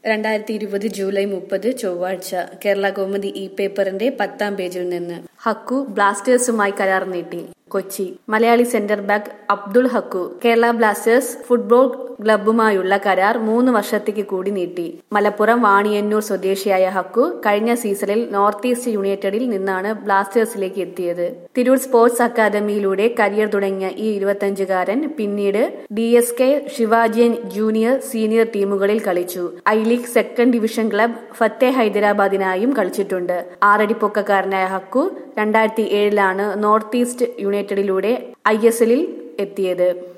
രണ്ടായിരത്തി ഇരുപത് ജൂലൈ മുപ്പത് ചൊവ്വാഴ്ച കേരള കൗമുദി ഇ പേപ്പറിന്റെ പത്താം പേജിൽ നിന്ന് ഹക്കു ബ്ലാസ്റ്റേഴ്സുമായി കരാർ നീട്ടി Kochi Malayali centre back Abdul Hakku Kerala Blasters football ക്ലബ്ബുമായുള്ള കരാർ മൂന്ന് വർഷത്തേക്ക് കൂടി നീട്ടി മലപ്പുറം വാണിയന്നൂർ സ്വദേശിയായ ഹക്കു കഴിഞ്ഞ സീസണിൽ നോർത്ത് ഈസ്റ്റ് യുണൈറ്റഡിൽ നിന്നാണ് ബ്ലാസ്റ്റേഴ്സിലേക്ക് എത്തിയത് തിരൂർ സ്പോർട്സ് അക്കാദമിയിലൂടെ കരിയർ തുടങ്ങിയ ഈ ഇരുപത്തഞ്ചുകാരൻ പിന്നീട് D S K Shivajian junior senior ടീമുകളിൽ കളിച്ചു I league second division club Fateh ഹൈദരാബാദിനായും കളിച്ചിട്ടുണ്ട് ആറടി പൊക്കക്കാരനായ ഹക്കു രണ്ടായിരത്തി ഏഴിലാണ് നോർത്ത് ഈസ്റ്റ് യുണൈറ്റഡിലൂടെ ഐ എസ് എല്ലിൽ എത്തിയത്